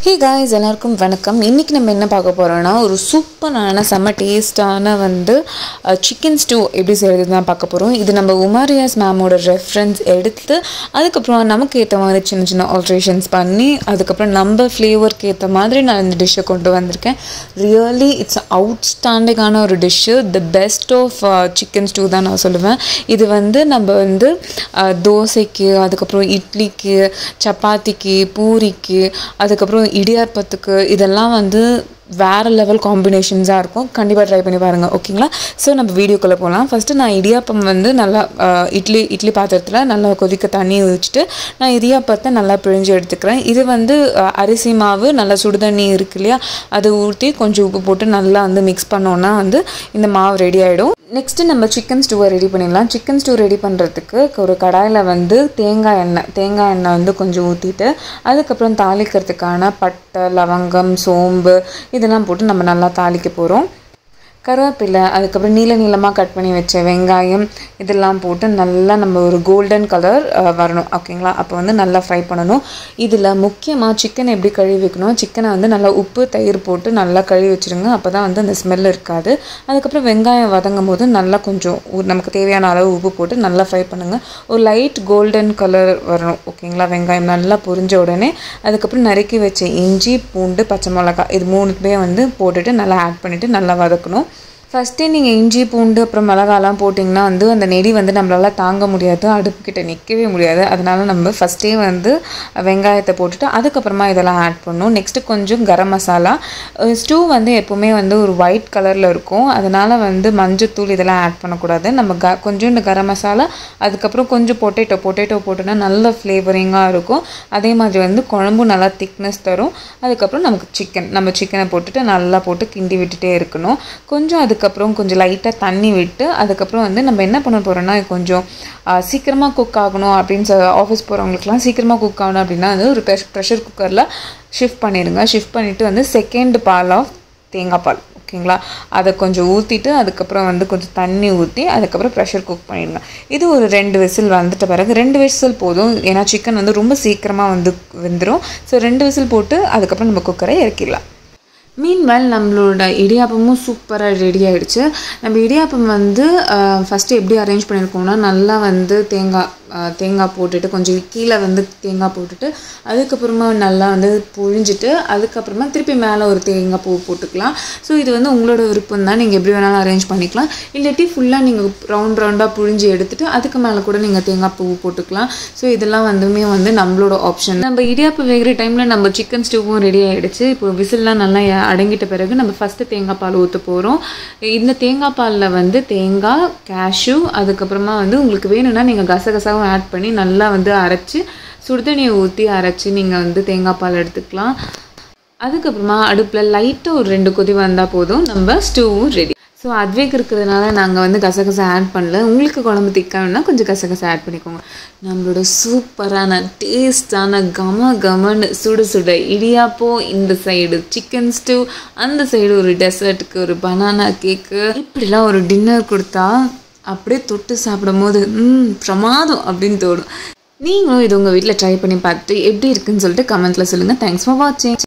hey guys எல்லாருக்கும் வணக்கம் இன்றைக்கி நம்ம என்ன பார்க்க போகிறோன்னா ஒரு சூப்பரான செம்ம டேஸ்டான வந்து சிக்கன் ஸ்டூ எப்படி செய்கிறது தான் பார்க்க போகிறோம் இது நம்ம உமாரியாஸ் மேமோட ரெஃபரன்ஸ் எடுத்து அதுக்கப்புறம் நமக்கு ஏற்ற மாதிரி சின்ன சின்ன ஆல்ட்ரேஷன்ஸ் பண்ணி அதுக்கப்புறம் நம்ம ஃப்ளேவருக்கு ஏற்ற மாதிரி நான் இந்த டிஷ்ஷை கொண்டு வந்திருக்கேன் ரியலி இட்ஸ் அவுட்ஸ்டாண்டிங்கான ஒரு dish the best of chicken stew தான் நான் சொல்லுவேன் இது வந்து நம்ம வந்து அஹ், தோசைக்கு அதுக்கப்புறம் இட்லிக்கு சப்பாத்திக்கு பூரிக்கு அதுக்கப்புறம் இடியாப்பத்துக்கு இதெல்லாம் வந்து வேறு லெவல் காம்பினேஷன்ஸாக இருக்கும் கண்டிப்பாக ட்ரை பண்ணி பாருங்கள் ஓகேங்களா ஸோ நம்ம வீடியோக்குள்ளே போகலாம் ஃபஸ்ட்டு நான் இடியாப்பம் வந்து நல்லா அஹ், இட்லி இட்லி பாத்திரத்தில் நல்லா கொதிக்க தண்ணி வச்சுட்டு நான் இடியாப்பத்தை நல்லா பிழிஞ்சு எடுத்துக்கிறேன் இது வந்து அஹ், அரிசி மாவு நல்லா சுடுதண்ணி இருக்கு இல்லையா அதை ஊற்றி கொஞ்சம் உப்பு போட்டு நல்லா வந்து மிக்ஸ் பண்ணோன்னா வந்து இந்த மாவு ரெடி ஆகிடும் நெக்ஸ்ட்டு நம்ம சிக்கன் ஸ்டூவை ரெடி பண்ணிடலாம் சிக்கன் ஸ்டூ ரெடி பண்ணுறதுக்கு ஒரு கடாயில் வந்து தேங்காய் எண்ணெய் தேங்காய் எண்ணெய் வந்து கொஞ்சம் ஊற்றிட்டு அதுக்கப்புறம் தாளிக்கிறதுக்கான பட்டை லவங்கம் சோம்பு இதெல்லாம் போட்டு நம்ம நல்லா தாளிக்க போகிறோம் கருவேப்பிலை அதுக்கப்புறம் நீல நீளமாக கட் பண்ணி வச்ச வெங்காயம் இதெல்லாம் போட்டு நல்லா நம்ம ஒரு கோல்டன் கலர் வரணும் ஓகேங்களா அப்போ வந்து நல்லா ஃப்ரை பண்ணணும் இதில் முக்கியமாக சிக்கன் எப்படி கழுவி வைக்கணும் சிக்கனை வந்து நல்லா உப்பு தயிர் போட்டு நல்லா கழுவி வச்சுருங்க அப்போ தான் வந்து அந்த ஸ்மெல் இருக்காது அதுக்கப்புறம் வெங்காயம் வதங்கும் போது நல்லா கொஞ்சம் உ- நமக்கு தேவையான அளவு உப்பு போட்டு நல்லா ஃப்ரை பண்ணுங்கள் ஒரு லைட் கோல்டன் கலர் வரணும் ஓகேங்களா வெங்காயம் நல்லா பொரிஞ்ச உடனே அதுக்கப்புறம் நறுக்கி வச்ச இஞ்சி பூண்டு பச்சை மிளகாய் இது மூணுமே வந்து போட்டுட்டு நல்லா ஆட் பண்ணிவிட்டு நல்லா வதக்கணும் ஃபஸ்ட்டே நீங்கள் இஞ்சி பூண்டு அப்புறம் மிளகாலாம் போட்டிங்கன்னா வந்து அந்த நெடி வந்து நம்மளால தாங்க முடியாது அடுப்புக்கிட்ட நிற்கவே முடியாது அதனால நம்ம ஃபஸ்ட்டே வந்து வெங்காயத்தை போட்டுட்டு அதுக்கப்புறமா இதெல்லாம் ஆட் பண்ணணும் நெக்ஸ்ட்டு கொஞ்சம் கரம் மசாலா ஸ்டூ வந்து எப்போவுமே வந்து ஒரு ஒயிட் கலரில் இருக்கும் அதனால் வந்து மஞ்சத்தூள் இதெல்லாம் ஆட் பண்ணக்கூடாது நம்ம க கொஞ்சோண்டு கரம் மசாலா அதுக்கப்புறம் கொஞ்சம் பொட்டேட்டோ பொட்டேட்டோ போட்டோன்னா நல்ல ஃப்ளேவரிங்காக இருக்கும் அதே மாதிரி வந்து குழம்பும் நல்லா திக்னஸ் தரும் அதுக்கப்புறம் நமக்கு சிக்கன் நம்ம சிக்கனை போட்டுட்டு நல்லா போட்டு கிண்டி விட்டுட்டே இருக்கணும் கொஞ்சம் அதுக்கப்புறம் கொஞ்சம் லைட்டாக தண்ணி விட்டு அதுக்கப்புறம் வந்து நம்ம என்ன பண்ண போகிறோம்னா கொஞ்சம் சீக்கிரமாக குக் ஆகணும் அப்படின்னு ஆஃபீஸ் போகிறவங்களுக்குலாம் சீக்கிரமாக குக் ஆகணும் அப்படின்னா வந்து ஒரு ப்ரெஷர் குக்கரில் ஷிஃப்ட் பண்ணிடுங்க ஷிஃப்ட் பண்ணிவிட்டு வந்து செகண்ட் பால் ஆஃப் தேங்காய் பால் ஓகேங்களா அதை கொஞ்சம் ஊற்றிட்டு அதுக்கப்புறம் வந்து கொஞ்சம் தண்ணி ஊற்றி அதுக்கப்புறம் ப்ரெஷர் குக் பண்ணிடுங்க இது ஒரு ரெண்டு விசில் வந்துட்ட பிறகு ரெண்டு விசில் போதும் ஏன்னா சிக்கன் வந்து ரொம்ப சீக்கிரமாக வந்து வெந்துடும் ஸோ ரெண்டு விசில் போட்டு அதுக்கப்புறம் நம்ம குக்கரை இறக்கிடலாம் மீன்வேல் நம்மளோட இடியாப்பமும் சூப்பராக ரெடி ஆயிடுச்சு நம்ம இடியாப்பம் வந்து ஃபஸ்ட்டு எப்படி அரேஞ்ச் பண்ணியிருக்கோம்னா நல்லா வந்து தேங்காய் அஹ், தேங்காய் போட்டுட்டு கொஞ்சம் கீழே வந்து தேங்காய் போட்டுட்டு அதுக்கப்புறமா நல்லா வந்து புழிஞ்சிட்டு அதுக்கப்புறமா திருப்பி மேலே ஒரு தேங்காய் பூ போட்டுக்கலாம் ஸோ இது வந்து உங்களோட விருப்பம் தான் நீங்கள் எப்படி வேணாலும் அரேஞ்ச் பண்ணிக்கலாம் இல்லாட்டி ஃபுல்லாக நீங்கள் ரவுண்ட் ரவுண்டாக புழிஞ்சு எடுத்துட்டு அதுக்கு மேலே கூட நீங்கள் தேங்காய் பூ போட்டுக்கலாம் ஸோ இதெல்லாம் வந்துமே வந்து நம்மளோட ஆப்ஷன் நம்ம இடியாப்பு வேகிற டைமில் நம்ம சிக்கன் ஸ்டூவும் ரெடி ஆகிடுச்சு இப்போ விசில்லாம் நல்லா எ- அடங்கிட்ட பிறகு நம்ம ஃபஸ்ட்டு தேங்காய் பால் ஊற்ற போகிறோம் இந்த தேங்காய் பாலில் வந்து தேங்காய் கேஷ்யூ அதுக்கப்புறமா வந்து உங்களுக்கு வேணும்னா நீங்கள் கசகசாவும் ஆட் பண்ணி நல்லா வந்து அரைச்சி சுடுதண்ணியை ஊற்றி அரைச்சி நீங்கள் வந்து தேங்காய் பால் எடுத்துக்கலாம் அதுக்கப்புறமா அடுப்பில் லைட்டாக ஒரு ரெண்டு கொதி வந்தால் போதும் நம்ம ஸ்டூவும் ரெடி ஸோ அத்வேக் இருக்கிறதுனால நாங்கள் வந்து கசகசா ஆட் பண்ணல உங்களுக்கு குழம்பு திக்காணும்னா கொஞ்சம் கசகசா ஆட் பண்ணிக்கோங்க நம்மளோட சூப்பரான டேஸ்டான கம கமன்னு சுடு சுட இடியாப்போ இந்த சைடு சிக்கன் ஸ்டூ அந்த சைடு ஒரு டெசர்ட்டுக்கு ஒரு பனானா கேக்கு இப்படிலாம் ஒரு டின்னர் கொடுத்தா அப்படியே தொட்டு சாப்பிடும் போது ம் பிரமாதம் அப்படின்னு தோணும் நீங்களும் இது உங்கள் வீட்டில் ட்ரை பண்ணி பார்த்துட்டு எப்படி இருக்குன்னு சொல்லிட்டு கமெண்ட்டில் சொல்லுங்கள் தேங்க்ஸ் ஃபார் வாட்சிங்